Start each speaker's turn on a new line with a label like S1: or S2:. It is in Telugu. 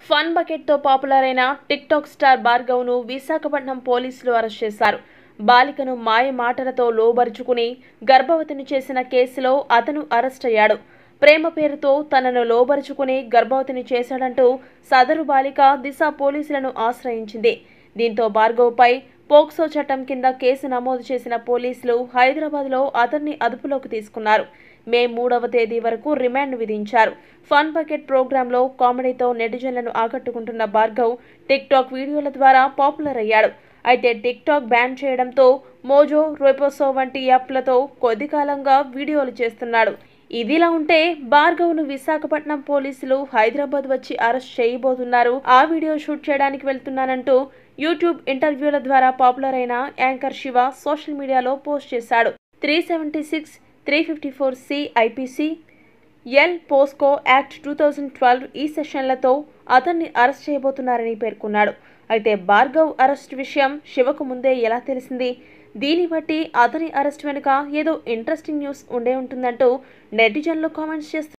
S1: ఫన్ బకెట్తో పాపులర్ అయిన టిక్ టాక్ స్టార్ భార్గవ్ను విశాఖపట్నం పోలీసులు అరెస్ట్ చేశారు బాలికను మాయ మాటలతో లోబరుచుకుని గర్భవతిని చేసిన కేసులో అతను అరెస్ట్ అయ్యాడు ప్రేమ పేరుతో తనను లోబరుచుకుని గర్భవతిని చేశాడంటూ సదరు బాలిక దిశ పోలీసులను ఆశ్రయించింది దీంతో భార్గవ్పై పోక్సో చట్టం కింద కేసు నమోదు చేసిన పోలీసులు హైదరాబాద్లో అతన్ని అదుపులోకి తీసుకున్నారు మే మూడవ తేదీ వరకు రిమాండ్ విధించారు ఫన్ బకెట్ ప్రోగ్రాంలో కామెడీతో నెటిజన్లను ఆకట్టుకుంటున్న భార్గవ్ టిక్ టాక్ వీడియోల ద్వారా పాపులర్ అయ్యాడు అయితే టిక్ టాక్ బ్యాన్ చేయడంతో మోజో రోపోసో వంటి యాప్లతో కొద్ది కాలంగా వీడియోలు చేస్తున్నాడు ఇదిలా ఉంటే భార్గవ్ను విశాఖపట్నం పోలీసులు హైదరాబాద్ వచ్చి అరెస్ట్ చేయబోతున్నారు ఆ వీడియో షూట్ చేయడానికి వెళ్తున్నానంటూ యూట్యూబ్ ఇంటర్వ్యూల ద్వారా పాపులర్ అయిన యాంకర్ శివ సోషల్ మీడియాలో పోస్ట్ చేశాడు three seventy six three fifty four C IPC ఎల్ POCSO act two thousand twelve ఈ సెషన్లతో అతన్ని అరెస్ట్ చేయబోతున్నారని పేర్కొన్నాడు అయితే భార్గవ్ అరెస్ట్ విషయం శివకు ముందే ఎలా తెలిసింది దీన్ని బట్టి అతని అరెస్ట్ వెనుక ఏదో ఇంట్రెస్టింగ్ న్యూస్ ఉండే ఉంటుందంటూ నెటిజన్లు కామెంట్స్ చేస్తున్నారు